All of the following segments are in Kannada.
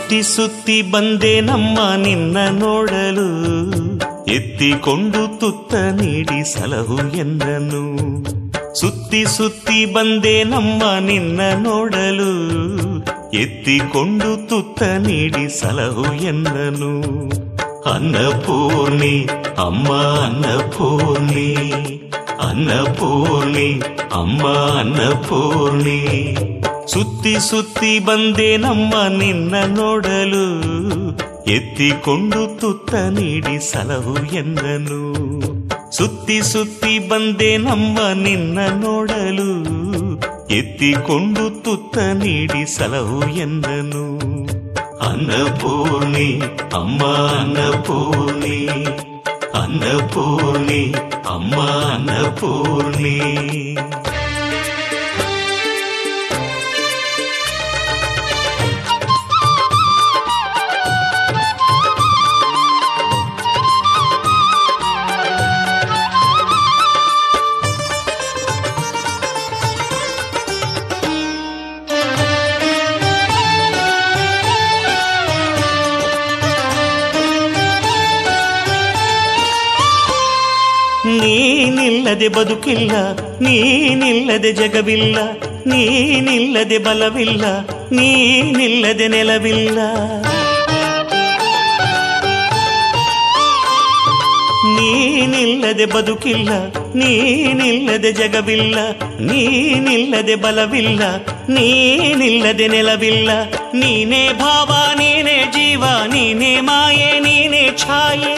ಸುತ್ತಿ ಸುತ್ತಿ ಬಂದೆ ನಮ್ಮ ನಿನ್ನ ನೋಡಲು ಎತ್ತಿಕೊಂಡು ತುತ್ತ ನೀಡಿ ಸಲಹು ಎಂದನು ಸುತ್ತಿ ಸುತ್ತಿ ಬಂದೆ ನಮ್ಮ ನಿನ್ನ ನೋಡಲು ಎತ್ತಿಕೊಂಡು ತುತ್ತ ನೀಡಿ ಸಲಹು ಎಂದನು ಅನ್ನಪೂರ್ಣಿ ಅಮ್ಮ ಅನ್ನಪೂರ್ಣಿ ಅನ್ನಪೂರ್ಣಿ ಅಮ್ಮ ಅನ್ನಪೂರ್ಣಿ ಸುತ್ತಿ ಸುತ್ತಿ ಬಂದೆ ನಮ್ಮ ನಿನ್ನ ನೋಡಲು ಎತ್ತಿಕೊಂಡು ತುತ್ತ ನೀಡಿ ಸಲಹು ಎಂದನು ಸುತ್ತಿ ಸುತ್ತಿ ಬಂದೆ ನಮ್ಮ ನಿನ್ನ ನೋಡಲು ಎತ್ತಿಕೊಂಡು ತುತ್ತ ನೀಡಿ ಸಲಹು ಎಂದನು ಅನ್ನಪೂರ್ಣಿ ಅಮ್ಮ ಅನ್ನಪೂರ್ಣಿ ಅನ್ನಪೂರ್ಣಿ ಅಮ್ಮ ಅನ್ನಪೂರ್ಣಿ ನೀನಿಲ್ಲದೆ ಬದುಕಿಲ್ಲ ನೀನಿಲ್ಲದೆ ಜಗವಿಲ್ಲ ನೀನಿಲ್ಲದೆ ಬಲವಿಲ್ಲ ನೀನಿಲ್ಲದೆ ನೆಲವಿಲ್ಲ ನೀನಿಲ್ಲದೆ ಬದುಕಿಲ್ಲ ನೀನಿಲ್ಲದೆ ಜಗವಿಲ್ಲ ನೀನಿಲ್ಲದೆ ಬಲವಿಲ್ಲ ನೀನಿಲ್ಲದೆ ನೆಲವಿಲ್ಲ ನೀನೇ ಭಾವ ನೀನೇ ಜೀವ ನೀನೇ ಮಾಯೆ ನೀನೇ ಛಾಯೆ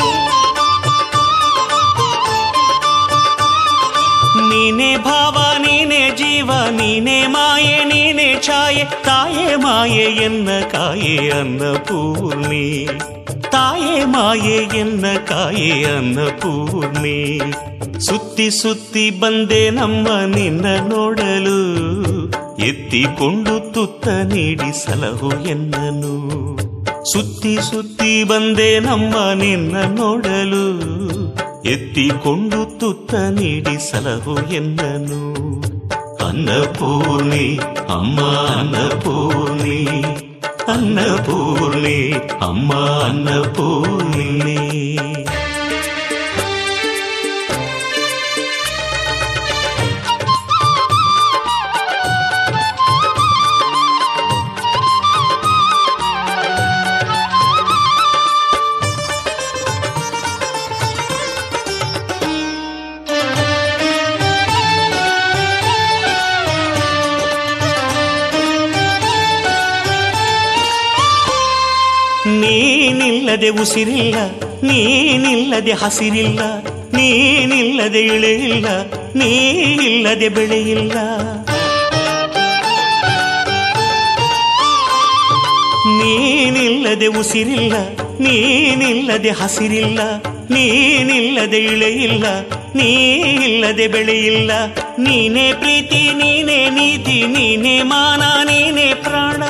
ನೀನೇ ಭಾವ ನೀನೇ ಜೀವ ನೀನೇ ಮಾಯೆ ನೀನೇ ಛಾಯೆ ತಾಯೇ ಮಾಯೆ ಎನ್ನ ಕಾಯೆ ಅನ್ನಪೂರ್ಣಿ ತಾಯೇ ಮಾಯೆ ಎನ್ನ ಕಾಯೆ ಅನ್ನಪೂರ್ಣಿ ಸುತ್ತಿ ಸುತ್ತಿ ಬಂದೆ ನಮ್ಮ ನಿನ್ನ ನೋಡಲು ಎತ್ತಿಕೊಂಡು ತುತ್ತ ನೀಡಿ ಸಲಹು ಎನ್ನನು ಸುತ್ತಿ ಸುತ್ತಿ ಬಂದೆ ನಮ್ಮ ನಿನ್ನ ನೋಡಲು ಎತ್ತಿಕೊಂಡು ತುತ್ತ ನೀಡಿ ಸಲಹು ಎನ್ನನು ಅನ್ನಪೂರ್ಣಿ ಅಮ್ಮ ಅನ್ನಪೂರ್ಣಿ ಅನ್ನಪೂರ್ಣಿ ಅಮ್ಮ ಅನ್ನಪೂರ್ಣಿ ನೀನಿಲ್ಲದೆ ಉಸಿರಿಲ್ಲ ನೀನಿಲ್ಲದೆ ಹಸಿರಿಲ್ಲ ನೀನಿಲ್ಲದೆ ಇಳೆಯಿಲ್ಲ ನೀನಿಲ್ಲದೆ ಬೆಳೆಯಿಲ್ಲ ನೀನಿಲ್ಲದೆ ಉಸಿರಿಲ್ಲ ನೀನಿಲ್ಲದೆ ಹಸಿರಿಲ್ಲ ನೀನಿಲ್ಲದೆ ಇಳೆಯಿಲ್ಲ ನೀನಿಲ್ಲದೆ ಬೆಳೆಯಿಲ್ಲ ನೀನೇ ಪ್ರೀತಿ ನೀನೇ ನೀತಿ ನೀನೇ ಮಾನ ನೀನೇ ಪ್ರಾಣ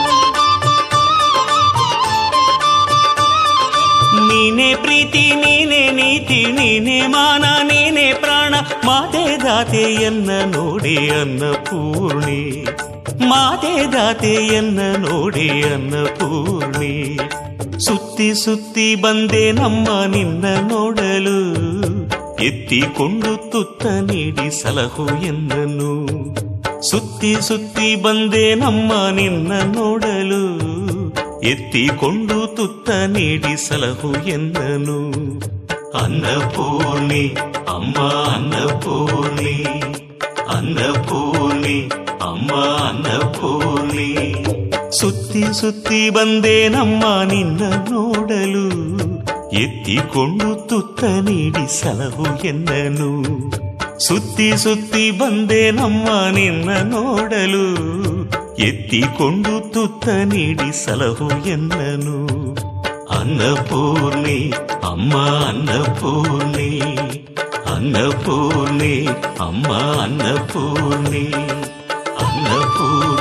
ನೀನೇ ಪ್ರೀತಿ ನೀನೇ ನೀತಿ ನೀನೇ ಮಾನ ನೀನೇ ಪ್ರಾಣ ಮಾತೆ ದಾತೆಯನ್ನ ನೋಡಿ ಅನ್ನಪೂರ್ಣಿ ಮಾತೆ ದಾತೆಯನ್ನ ನೋಡಿ ಅನ್ನಪೂರ್ಣಿ ಸುತ್ತಿ ಸುತ್ತಿ ಬಂದೆ ನಮ್ಮ ನಿನ್ನ ನೋಡಲು ಎತ್ತಿಕೊಂಡು ತುತ್ತ ನೀಡಿ ಸಲಹು ಎನ್ನನು ಸುತ್ತಿ ಸುತ್ತಿ ಬಂದೆ ನಮ್ಮ ನಿನ್ನ ನೋಡಲು ಎತ್ತಿಕೊಂಡು ತುತ್ತ ನೀಡಿ ಸಲಹು ಎನ್ನನು ಅನ್ನಪೂರ್ಣಿ ಅಮ್ಮ ಅನ್ನಪೂರ್ಣಿ ಅನ್ನಪೂರ್ಣಿ ಅಮ್ಮ ಅನ್ನಪೂರ್ಣಿ ಸುತ್ತಿ ಸುತ್ತಿ ಬಂದೆ ನಮ್ಮ ನಿನ್ನ ನೋಡಲು ಎತ್ತಿಕೊಂಡು ತುತ್ತ ನೀಡಿ ಸಲಹು ಎನ್ನನು ಸುತ್ತಿ ಸುತ್ತಿ ಬಂದೆ ನಮ್ಮ ನಿನ್ನ ನೋಡಲು ಎತ್ತಿಕೊಂಡು ತುತ್ತ ನೀಡಿ ಸಲಹು ಎನ್ನನು ಅನ್ನಪೂರ್ಣಿ ಅಮ್ಮ ಅನ್ನಪೂರ್ಣಿ ಅನ್ನಪೂರ್ಣಿ ಅಮ್ಮ ಅನ್ನಪೂರ್ಣಿ ಅನ್ನಪೂರ್ಣಿ